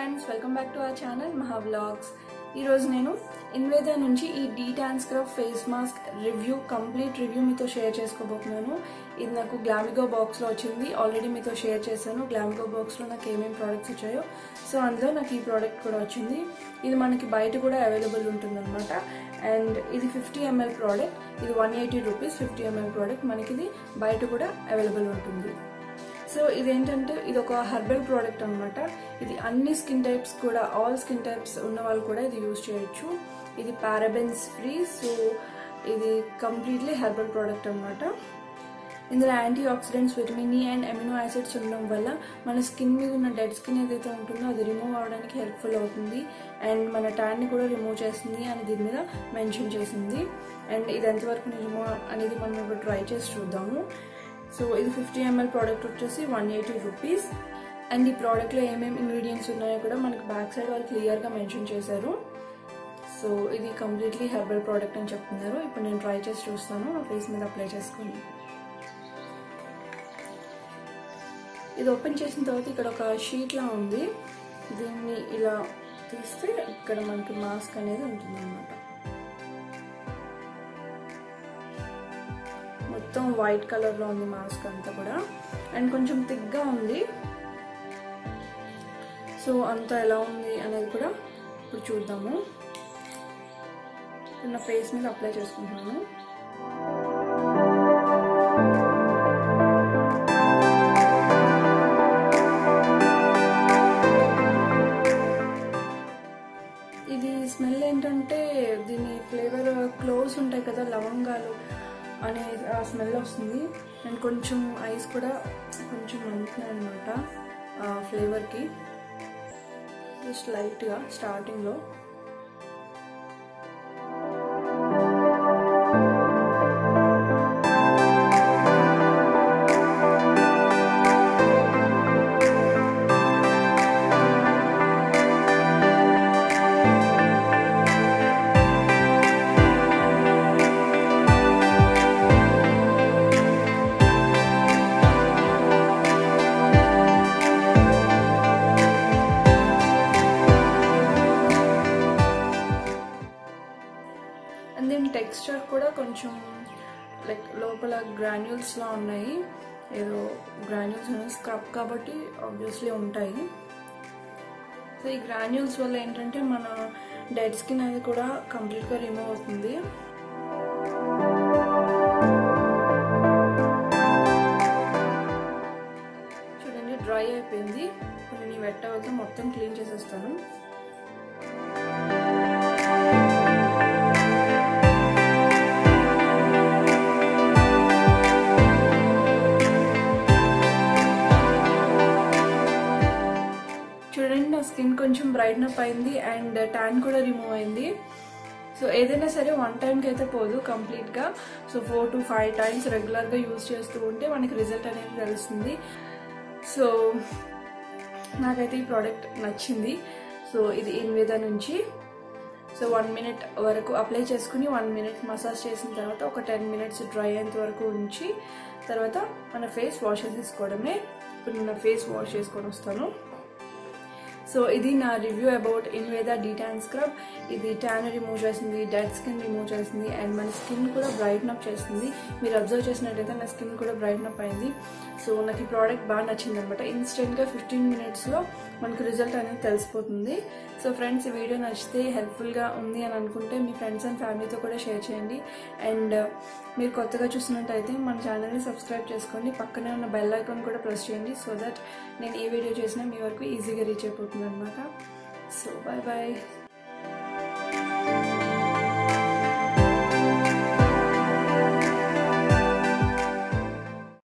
friends welcome back to our channel Maha vlogs ఈరోజు నేను ఇన్వేదా నుంచి ఈ de tan scrub face mask review complete review మీతో షేర్ చేసుకోబోతున్నాను ఇది నాకు గ్లామిగో బాక్స్లో వచ్చింది ఆల్రెడీ మీతో షేర్ చేశాను గ్లామిగో బాక్స్లో నాకు ఏమేమి ప్రోడక్ట్స్ వచ్చాయో సో అందులో నాకు ఈ ప్రోడక్ట్ కూడా వచ్చింది ఇది మనకి బయట కూడా అవైలబుల్ ఉంటుందన్నమాట అండ్ ఇది ఫిఫ్టీ ఎంఎల్ ప్రోడక్ట్ ఇది one eighty rupees fifty ML product మనకి ఇది బయట కూడా అవైలబుల్ ఉంటుంది సో ఇదేంటంటే ఇది ఒక హెర్బల్ ప్రోడక్ట్ అనమాట ఇది అన్ని స్కిన్ టైప్స్ కూడా ఆల్ స్కిన్ టైప్స్ ఉన్న వాళ్ళు కూడా ఇది యూజ్ చేయొచ్చు ఇది పారాబెన్స్ ఫ్రీ సో ఇది కంప్లీట్లీ హెర్బల్ ప్రోడక్ట్ అనమాట ఇందులో antioxidants vitamin E and amino acids ఉండడం వల్ల మన స్కిన్ మీద ఉన్న డెడ్ స్కిన్ ఏదైతే ఉంటుందో అది రిమూవ్ అవడానికి హెల్ప్ఫుల్ అవుతుంది అండ్ మన ట్యాన్ని కూడా రిమూవ్ చేస్తుంది అని దీని మీద మెన్షన్ చేసింది అండ్ ఇది ఎంతవరకు నిజమో అనేది మనం ఇప్పుడు ట్రై చేసి చూద్దాము సో ఇది ఫిఫ్టీ ఎంఎల్ ప్రోడక్ట్ వచ్చేసి వన్ ఎయిటీ రూపీస్ అండ్ ఈ ప్రోడక్ట్లో ఏమేమి ఇంగ్రీడియంట్స్ ఉన్నాయో కూడా మనకి బ్యాక్ సైడ్ వాళ్ళు క్లియర్గా మెన్షన్ చేశారు సో ఇది కంప్లీట్లీ హెర్బల్ ప్రోడక్ట్ అని చెప్తున్నారు ఇప్పుడు నేను ట్రై చేసి చూస్తాను నా ఫేస్ మీద అప్లై చేసుకొని ఇది ఓపెన్ చేసిన తర్వాత ఇక్కడ ఒక షీట్లా ఉంది దీన్ని ఇలా తీస్తే ఇక్కడ మనకి మాస్క్ అనేది ఉంటుంది అనమాట మొత్తం వైట్ కలర్లో ఉంది మాస్క్ అంతా కూడా అండ్ కొంచెం థిక్గా ఉంది సో అంతా ఎలా ఉంది అనేది కూడా ఇప్పుడు చూద్దాము నా ఫేస్ మీద అప్లై చేసుకుంటున్నాను ఇది స్మెల్ ఏంటంటే దీని ఫ్లేవర్ క్లోవ్స్ ఉంటాయి కదా లవంగాలు అనే ఆ స్మెల్ వస్తుంది అండ్ కొంచెం ఐస్ కూడా కొంచెం మండుతున్నాయి అనమాట ఆ ఫ్లేవర్కి జస్ట్ లైట్గా స్టార్టింగ్లో అండ్ దీని టెక్స్చర్ కూడా కొంచెం లైక్ లోపల గ్రాన్యూల్స్లా ఉన్నాయి ఏదో గ్రాన్యూల్స్ అనేది స్క్రబ్ కాబట్టి ఆబ్వియస్లీ ఉంటాయి సో ఈ గ్రాన్యూల్స్ వల్ల ఏంటంటే మన డెడ్ స్కిన్ అనేది కూడా కంప్లీట్గా రిమూవ్ అవుతుంది చూడండి డ్రై అయిపోయింది ఇప్పుడు నేను వెట్ అవుతా మొత్తం క్లీన్ చేసేస్తాను చూడండి నా స్కిన్ కొంచెం బ్రైట్న్ అప్ అయింది అండ్ ట్యాన్ కూడా రిమూవ్ అయింది సో ఏదైనా సరే వన్ టైంకి అయితే పోదు కంప్లీట్గా so four to five times రెగ్యులర్గా యూజ్ చేస్తూ ఉంటే మనకి రిజల్ట్ అనేది తెలుస్తుంది సో నాకైతే ఈ ప్రోడక్ట్ నచ్చింది సో ఇది ఇన్వేదా నుంచి సో వన్ మినిట్ వరకు అప్లై చేసుకుని వన్ మినిట్ మసాజ్ చేసిన తర్వాత ఒక టెన్ మినిట్స్ డ్రై అయ్యేంత వరకు ఉంచి తర్వాత మన ఫేస్ వాష్ చేసుకోవడమే ఇప్పుడు నేను ఫేస్ వాష్ చేసుకొని వస్తాను సో ఇది నా review about Inveda detan scrub ఇది ట్యాన్ రిమూవ్ చేస్తుంది డెడ్ స్కిన్ రిమూవ్ చేస్తుంది అండ్ మన స్కిన్ కూడా బ్రైట్న్ అప్ చేస్తుంది మీరు అబ్జర్వ్ చేసినట్టయితే నా స్కిన్ కూడా బ్రైట్న్ అప్ అయింది సో నాకు ఈ ప్రోడక్ట్ బాగా నచ్చింది అనమాట ఇన్స్టెంట్గా ఫిఫ్టీన్ మినిట్స్లో మనకు రిజల్ట్ అనేది తెలిసిపోతుంది సో ఫ్రెండ్స్ ఈ వీడియో నచ్చితే హెల్ప్ఫుల్గా ఉంది అని అనుకుంటే మీ ఫ్రెండ్స్ అండ్ ఫ్యామిలీతో కూడా షేర్ చేయండి అండ్ మీరు కొత్తగా చూసినట్టయితే మన ఛానల్ని సబ్స్క్రైబ్ చేసుకోండి పక్కనే ఉన్న బెల్ ఐకాన్ కూడా ప్రెస్ చేయండి సో దట్ నేను ఏ వీడియో చేసినా మీ వరకు ఈజీగా రీచ్ అయిపోతుంది అనమాట సో బాయ్ బాయ్